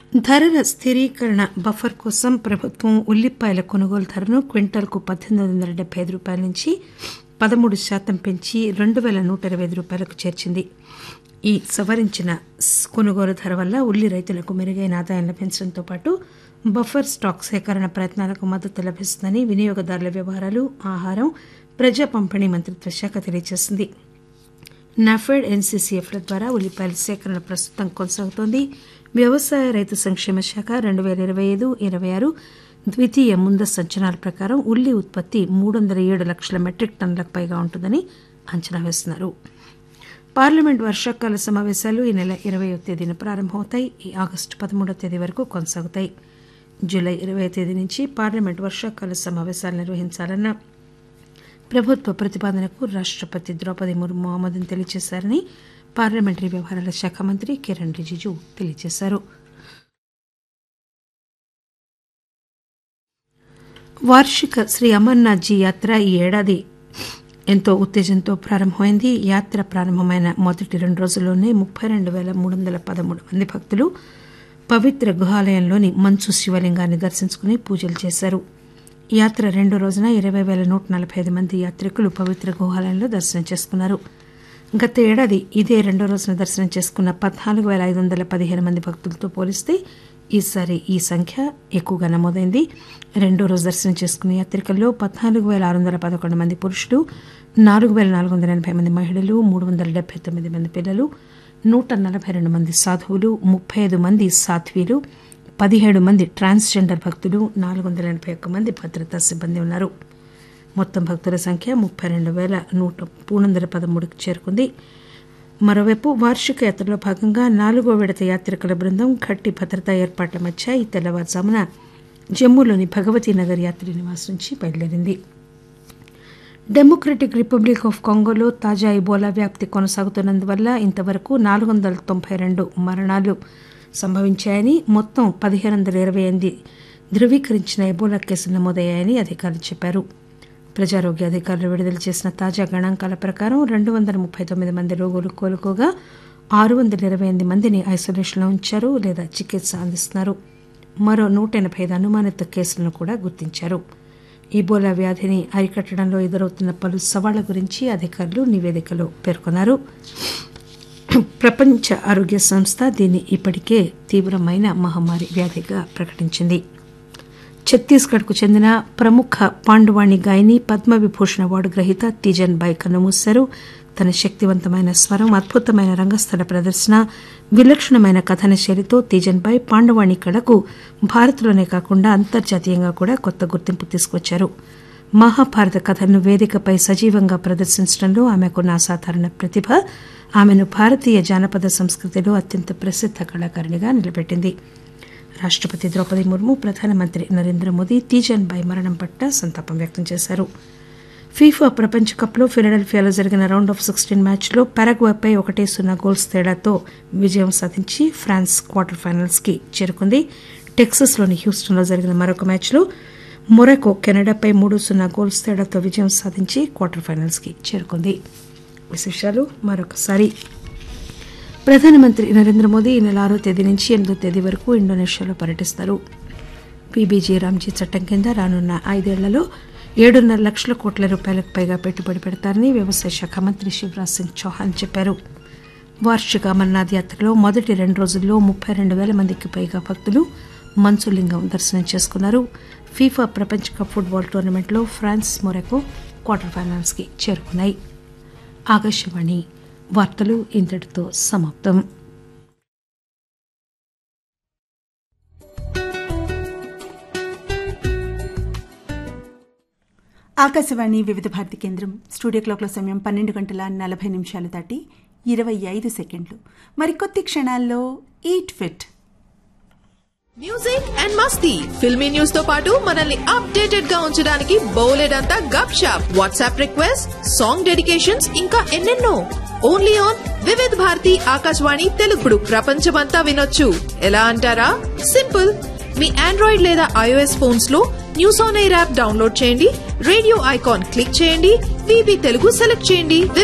ధరల స్థిరీకరణ బఫర్ కోసం ప్రభుత్వం ఉల్లిపాయల కొనుగోలు ధరను క్వింటాల్కు పద్దెనిమిది వందల డెబ్బై ఐదు రూపాయల నుంచి పదమూడు శాతం పెంచి రెండు పేల నూట ఇరవై ఐదు రూపాయలకు చేర్చింది ఈ సవరించిన కొనుగోలు ధర వల్ల ఉల్లి రైతులకు మెరుగైన ఆదాయం లభించడంతో పాటు బఫర్ స్టాక్ సేకరణ ప్రయత్నాలకు మద్దతు లభిస్తుందని వినియోగదారుల వ్యవహారాలు ఆహారం ప్రజా పంపిణీ మంత్రిత్వ శాఖ తెలియజేసింది నాఫెడ్ ఎన్సీసీఎఫ్ల ద్వారా ఉల్లిపాయల సేకరణ ప్రస్తుతం కొనసాగుతోంది వ్యవసాయ రైతు సంక్షేమ శాఖ రెండు పేల ఇరవై ఐదు ఇరవై ఆరు ద్వితీయ ముందస్తు అంచనాల ప్రకారం ఉల్లి ఉత్పత్తి మూడు వందల ఏడు లక్షల మెట్రిక్ టన్నులకు పైగా ఉంటుందని అంచనా వేస్తున్నారు పార్లమెంట్ వర్షాకాల సమావేశాలు ఈ నెల ఇరవయో తేదీన ప్రారంభమవుతాయి ఈ ఆగస్టు పదమూడో తేదీ వరకు కొనసాగుతాయి జూలై ఇరవై తేదీ నుంచి పార్లమెంట్ వర్షాకాల సమావేశాలు నిర్వహించాలన్న ప్రభుత్వ ప్రతిపాదనకు రాష్టపతి ద్రౌపది ముర్ము ఆమోదం తెలియజేశారని పార్లమెంటరీ వ్యవహారాల శాఖ మంత్రి కిరణ్ రిజిజు తెలియజేశారు వార్షిక శ్రీ అమర్నాథ్జీ యాత్ర ఈ ఏడాది ఎంతో ఉత్తేజంతో ప్రారంభమైంది యాత్ర ప్రారంభమైన మొదటి రెండు రోజుల్లోనే ముప్పై రెండు పేల మూడు వందల పదమూడు మంది భక్తులు పవిత్ర గుహాలయంలోని మంచు శివలింగాన్ని దర్శించుకుని పూజలు చేశారు యాత్ర రెండో రోజున ఇరవై పేల నూట నలభై ఐదు మంది యాత్రికులు పవిత్ర గుహాలయంలో దర్శనం చేసుకున్నారు గత ఏడాది ఇదే రెండో రోజున దర్శనం చేసుకున్న పద్నాలుగు పేల ఐదు వందల పదిహేను మంది భక్తులతో పోలిస్తే ఈసారి ఈ సంఖ్య ఎక్కువగా నమోదైంది రెండో రోజు దర్శనం చేసుకున్న యాత్రికుల్లో పద్నాలుగు పేల ఆరు వందల పదకొండు మంది పురుషులు నాలుగు పేల నాలుగు వందల ఎనభై మంది మహిళలు మూడు వందల డెబ్బై తొమ్మిది మంది పిల్లలు నూట నలభై రెండు మంది సాధువులు ముప్పై ఐదు మంది సాధ్వీలు పదిహేడు మంది ట్రాన్స్జెండర్ భక్తులు నాలుగు వందల ఎనభై ఒక్క మంది భద్రతా సిబ్బంది ఉన్నారు మొత్తం భక్తుల సంఖ్య ముప్పై రెండు పేల నూట మూడు వందల పదమూడుకి చేరుకుంది మరోవైపు వార్షిక యాత్రలో భాగంగా నాలుగో విడత యాత్రికుల బృందం గట్టి భద్రతా ఏర్పాట్ల మధ్య ఈ తెల్లవారుజామున జమ్మూలోని భగవతీ నగర్ యాత్రి నివాస్ నుంచి బయలుదేరింది డెమోక్రటిక్ రిపబ్లిక్ ఆఫ్ కాంగోలో తాజా ఇబోలా వ్యాప్తి కొనసాగుతున్నందువల్ల ఇంతవరకు నాలుగు వందల తొంభై రెండు మరణాలు సంభవించాయని మొత్తం పదిహేను వందల ఇరవై ఎనిమిది ధృవీకరించిన ఎబోలా కేసులు నమోదయ్యాయని అధికారులు చెప్పారు ప్రజారోగ్య అధికారులు విడుదల చేసిన తాజా గణాంకాల ప్రకారం రెండు వందల ముప్పై తొమ్మిది మంది రోగులు కోలుకోగా ఆరు వందల ఇరవై ఎనిమిది మందిని ఐసోలేషన్లో ఉంచారు లేదా చికిత్స అందిస్తున్నారు మరో నూట ఎనభై ఐదు అనుమానిత కేసులను కూడా గుర్తించారు ఇబోలా వ్యాధిని అరికట్టడంలో ఎదురవుతున్న పలు సవాళ్ల గురించి అధికారులు నివేదికలో పేర్కొన్నారు ప్రపంచ ఆరోగ్య సంస్థ దీన్ని ఇప్పటికే తీవ్రమైన మహమ్మారి వ్యాధిగా ప్రకటించింది ఛత్తీస్గఢ్కు చెందిన ప్రముఖ పాండువాణి గాయని పద్మవిభూషణ్ అవార్డు గ్రహీత తీజన్ బాయ్ కన్నుమూశారు తన శక్తివంతమైన స్వరం అద్భుతమైన రంగస్థల ప్రదర్శన విలక్షణమైన కథన శైలితో తీజన్ బాయ్ పాండవాణి కళకు భారత్లోనే కాకుండా అంతర్జాతీయంగా కూడా కొత్త గుర్తింపు తీసుకొచ్చారు మహాభారత కథను వేదికపై సజీవంగా ప్రదర్శించడంలో ఆమెకున్న అసాధారణ ప్రతిభ ఆమెను భారతీయ జానపద సంస్కృతిలో అత్యంత ప్రసిద్ధ కళాకారిణిగా నిలబెట్టింది రాష్టపతి ద్రౌపది ముర్ము ప్రధానమంత్రి నరేంద్ర మోదీ తీజన్ బాయ్ మరణం పట్ల సంతాపం వ్యక్తం చేశారు ఫీఫా ప్రపంచ కప్లో ఫిలడెల్ఫియాలో జరిగిన రౌండ్ ఆఫ్ సిక్స్టీన్ మ్యాచ్లో పారగ్వాపై ఒకటే సున్నా గోల్స్ తేడాతో విజయం సాధించి ఫ్రాన్స్ క్వార్టర్ ఫైనల్స్ కి చేరుకుంది టెక్సస్లోని హ్యూస్టన్లో జరిగిన మరొక మ్యాచ్లో మొరాకో కెనడాపై మూడు సున్నా గోల్స్ తేడాతో విజయం సాధించి క్వార్టర్ ఫైనల్స్ కి చేరుకుంది విశేషాలు మరొకసారి ప్రధానమంత్రి నరేంద్ర మోదీ ఈ నెల ఆరో తేదీ నుంచి ఎనిమిదో తేదీ వరకు ఇండోనేషియాలో పర్యటిస్తారు పీబీజీ రామ్జీ చట్టం కింద రానున్న ఐదేళ్లలో ఏడున్నర లక్షల కోట్ల రూపాయలకు పైగా పెట్టుబడి పెడతారని వ్యవసాయ శాఖ మంత్రి శివరాజ్ సింగ్ చౌహాన్ చెప్పారు వార్షిక అమర్నాథ్ యాత్రలో మొదటి రెండు రోజుల్లో ముప్పై రెండు వేల మందికి పైగా భక్తులు మంచులింగం దర్శనం చేసుకున్నారు ఫీఫా ప్రపంచ కప్ ఫుట్బాల్ టోర్నమెంట్లో ఫ్రాన్స్ మొరకో క్వార్టర్ ఫైనల్స్కి చేరుకున్నాయి ఆకాశవాణి వార్తలు ఇంతటితో సమాప్తం ఆకాశవాణి వివిధ భారతి కేంద్రం స్టూడియో క్లాక్ల సమయం పన్నెండు గంటల నలభై నిమిషాలు దాటి ఇరవై ఐదు సెకండ్లు మరికొద్ది క్షణాల్లో ఈట్ ఫిట్ మ్యూజిక్ అండ్ మస్తీ ఫిల్మీ న్యూస్ తో పాటు మనల్ని అప్డేటెడ్ గా ఉంచడానికి బోలెడంతా గప్ షాప్ వాట్సాప్ రిక్వెస్ట్ సాంగ్ డెడికేషన్స్ ఇంకా ఎన్నెన్నో ఓన్లీ ఆన్ వివిధ్ భారతి ఆకాశవాణి తెలుగుడు ప్రపంచమంతా వినొచ్చు ఎలా అంటారా సింపుల్ మీ ఆండ్రాయిడ్ లేదా ఐఓఎస్ ఫోన్స్ లో news on air app download చేయండి రేడియో ఐకాన్ క్లిక్ చేయండి వివి తెలుగు సెలెక్ట్ చేయండి